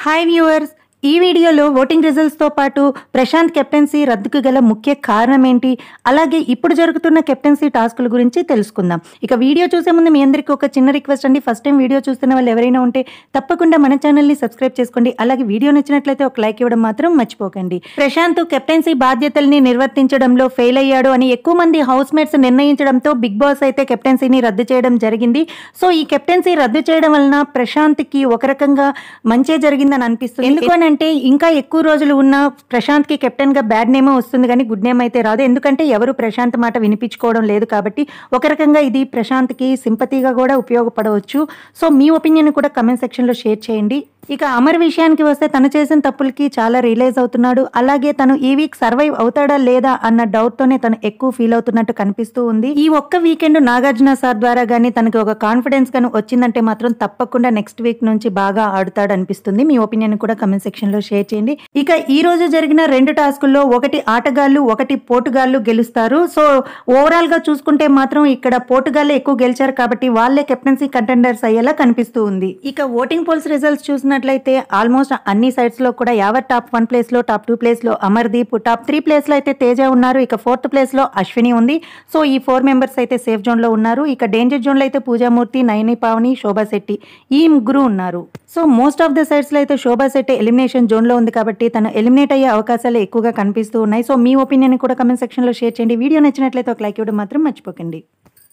hi viewers ఈ వీడియోలో voting రిజల్ట్స్తో పాటు ప్రశాంత్ కెప్టెన్సీ రద్దుకు గల ముఖ్య కారణం ఏంటి అలాగే ఇప్పుడు జరుగుతున్న కెప్టెన్సీ టాస్కుల గురించి తెలుసుకుందాం ఇక వీడియో చూసే ముందు మీ అందరికీ ఒక చిన్న రిక్వెస్ట్ అండి ఫస్ట్ టైం వీడియో చూస్తున్న వాళ్ళు ఎవరైనా ఉంటే తప్పకుండా మన ఛానల్ని సబ్స్క్రైబ్ చేసుకోండి అలాగే వీడియో నచ్చినట్లయితే ఒక లైక్ ఇవ్వడం మాత్రం మర్చిపోకండి ప్రశాంత్ కెప్టెన్సీ బాధ్యతల్ని నిర్వర్తించడంలో ఫెయిల్ అయ్యాడు అని ఎక్కువ మంది హౌస్ మేట్స్ నిర్ణయించడంతో బిగ్ బాస్ అయితే కెప్టెన్సీని రద్దు చేయడం జరిగింది సో ఈ కెప్టెన్సీ రద్దు చేయడం వలన ప్రశాంత్కి ఒక రకంగా మంచే జరిగిందని అనిపిస్తుంది ఎందుకనంటే ఇంకా ఎక్కువ రోజులు ఉన్న ప్రశాంత్కి కెప్టెన్గా బ్యాడ్ నేమే వస్తుంది కానీ గుడ్ నేమ్ అయితే రాదు ఎందుకంటే ఎవరు ప్రశాంత్ మాట వినిపించుకోవడం లేదు కాబట్టి ఒక రకంగా ఇది ప్రశాంత్కి సింపతిగా కూడా ఉపయోగపడవచ్చు సో మీ ఒపీనియన్ కూడా కమెంట్ సెక్షన్లో షేర్ చేయండి ఇక అమర్ విషయానికి వస్తే తను చేసిన తప్పులకి చాలా రియలైజ్ అవుతున్నాడు అలాగే తను ఈ వీక్ సర్వైవ్ అవుతాడా లేదా అన్న డౌట్ తోనే తను ఎక్కువ ఫీల్ అవుతున్నట్టు కనిపిస్తూ ఉంది ఈ ఒక్క వీకెండ్ నాగార్జున సార్ ద్వారా గానీ తనకి ఒక కాన్ఫిడెన్స్ గానీ వచ్చిందంటే మాత్రం తప్పకుండా నెక్స్ట్ వీక్ నుంచి బాగా ఆడుతాడు అనిపిస్తుంది మీ ఒపీనియన్ కూడా కమెంట్ సెక్షన్ లో షేర్ చేయండి ఇక ఈ రోజు జరిగిన రెండు టాస్కుల్లో ఒకటి ఆటగాళ్ళు ఒకటి పోటుగాళ్ళు గెలుస్తారు సో ఓవరాల్ గా చూసుకుంటే మాత్రం ఇక్కడ పోటుగాళ్ళే ఎక్కువ గెలిచారు కాబట్టి వాళ్ళే కెప్టెన్సీ కంటెండర్స్ అయ్యేలా కనిపిస్తూ ఉంది ఇక ఓటింగ్ పోల్స్ రిజల్ట్స్ చూసినట్లయితే ఆల్మోస్ట్ అన్ని సైట్స్ లో కూడా యావర్ టాప్ వన్ ప్లేస్ లో టాప్ టూ ప్లేస్ లో అమర్దీప్ టాప్ త్రీ ప్లేస్ లో అయితే తేజ ఉన్నారు ఇక ఫోర్త్ ప్లేస్ లో అశ్విని ఉంది సో ఈ ఫోర్ మెంబర్స్ అయితే సేఫ్ జోన్ లో ఉన్నారు ఇక డేంజర్ జోన్ లో అయితే పూజామూర్తి నయని పావని శోభా శెట్టి ఈ ముగ్గురు ఉన్నారు so most of the sites లో అయితే శోభా శెట్టి ఎలిమినేషన్ జోన్ లో ఉంది కాబట్టి తను ఎలిమినేట్ అయ్యే అవకాశాలు ఎక్కువగా కనిపిస్తూ ఉన్నాయి సో మీ ఒపీనియన్ కూడా కమెంట్ సెక్షన్ లో షేర్ చేయండి వీడియో నచ్చినట్లయితే ఒక లైక్ ఇవ్వడం మాత్రం మర్చిపోకండి